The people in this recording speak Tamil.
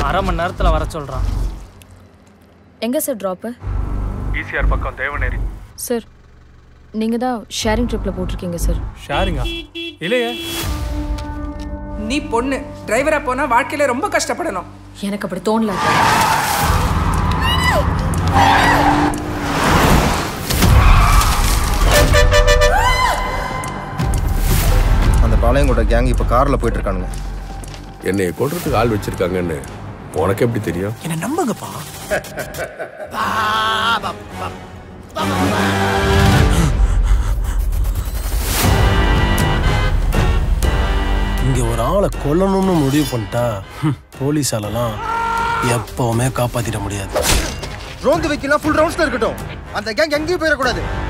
அரை மணி நேரத்தில் வர சொல்கிறான் எங்கே சார் ட்ராப்பு ஈசிஆர் பக்கம் தேவநேரி சார் நீங்கள் தான் ஷேரிங் ட்ரிப்பில் போட்டிருக்கீங்க சார் ஷேரிங்கா இல்லையே நீ பொண்ணு டிரைவரா போனா வாழ்க்கையில ரொம்ப கஷ்டப்படணும் எனக்கு அப்படி தோணல அந்த பாளையங்கோட கேங் இப்போ காரில் போயிட்டு இருக்கானுங்க என்னை கொல்றதுக்கு ஆள் வச்சிருக்காங்கன்னு உனக்கு எப்படி தெரியும் என்ன நம்புங்கப்பா இங்க ஒரு ஆளை கொல்லணும்னு முடிவு பண்ணிட்டா ஹம், போலீஸாலலாம் எப்பவுமே காப்பாத்திட முடியாது ரோந்து வைக்கலாம் ஃபுல் ரவுண்ட்ஸ்ல இருக்கட்டும் அந்த கேங் எங்கேயும் போயிடக்கூடாது